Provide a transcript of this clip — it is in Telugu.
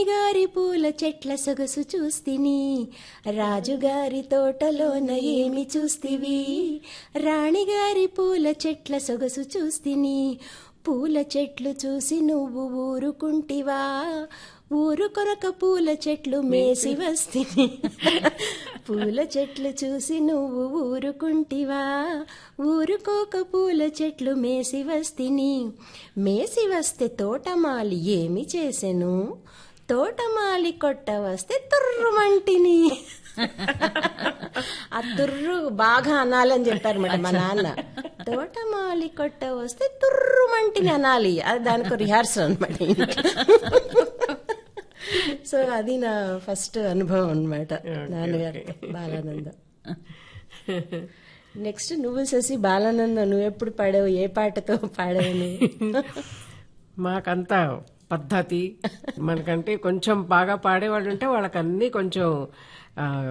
రాణిగారి పూల చెట్ల సొగసు చూస్తిని రాజుగారి తోటలోన ఏమి చూస్తివి రాణిగారి పూల చెట్ల సొగసు చూస్తిని పూల చెట్లు చూసి నువ్వు ఊరుకుంటివా ఊరు కొరక పూల చెట్లు మేసి వస్తిని పూల చెట్లు చూసి నువ్వు ఊరుకుంటివా ఊరుకోక పూల చెట్లు మేసి వస్తిని మేసి వస్తే తోటమాలి ఏమి చేసెను తోటమాలి కొట్ట వస్తే తుర్రుమంటిని ఆ తుర్రు బాగా అనాలని చెప్పారు మేడం మా నాన్న తోటమాలి కొట్ట వస్తే తుర్రుమంటిని అనాలి అది దానికి రిహార్సల్ అనమాట సో అది నా ఫస్ట్ అనుభవం అనమాట నాన్నగారితో బాలానందం నెక్స్ట్ నువ్వు శశి బాలానందం నువ్వు ఎప్పుడు పాడావు ఏ పాటతో పాడావు నువ్వు మాకంతా పద్ధతి మనకంటే కొంచెం బాగా పాడేవాళ్ళు ఉంటే వాళ్ళకి అన్ని కొంచెం ఆ,